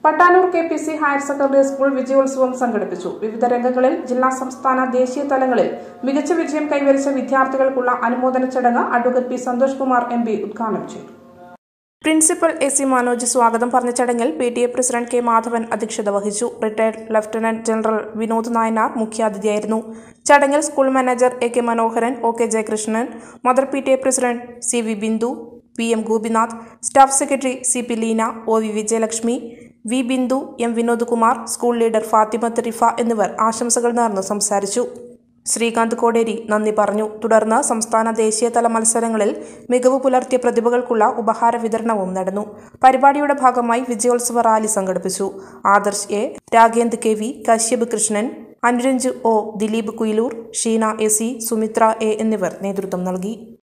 Pattanur K P C higher secondary school വിജയോത്സവം സംഘടിപ്പിച്ചു വിവിധ രംഗങ്ങളിൽ ജില്ലാ സംസ്ഥാന ദേശീയ തലങ്ങളിൽ മികച്ച വിജയം കൈവരിച്ച വിദ്യാർത്ഥികൾക്കുള്ള അനുമോദന ചടങ്ങ് advocate P Santhosh Kumar M P ഉദ്ഘാടനം ചെയ്തു പ്രിൻസിപ്പൽ എ സി മനോജ് സ്വാഗതം പറഞ്ഞ ചടങ്ങിൽ P T A president K Madhavan അധ്യക്ഷത വഹിച്ചു retired lieutenant general Vinod Nayanar മുഖ്യാതിഥിയായിരുന്നു ചടങ്ങിൽ school manager A K Manoharan O K Jayakrishnan mother P T A president C V Bindu P M Gopinath staff secretary C P Leena O V Vijayalakshmi V Bindu M Vinod Kumar school leader Fathima Rifa എന്നിവർ ആശംസകൾ നേർന്ന് സംസാരിച്ചു ശ്രീകാന്ത് കോടേരി നന്ദി പറഞ്ഞു തുടർന്ന് സംസ്ഥാന ദേശീയതല മത്സരങ്ങളിൽ മികവ് പുലർത്തിയ പ്രതിഭകൾക്കുള്ള ഉപഹാര വിതരണവും നടന്നു പരിപാടിയുടെ ഭാഗമായി വിജയോത്സവ റാലി സംഘടിപ്പിച്ചു Adarsh A Ragendh K V Kashyap Krishnan Anuranj O Dileep Kuyilur Sheena A C Sumithra A എന്നിവർ നേതൃത്വം നൽകി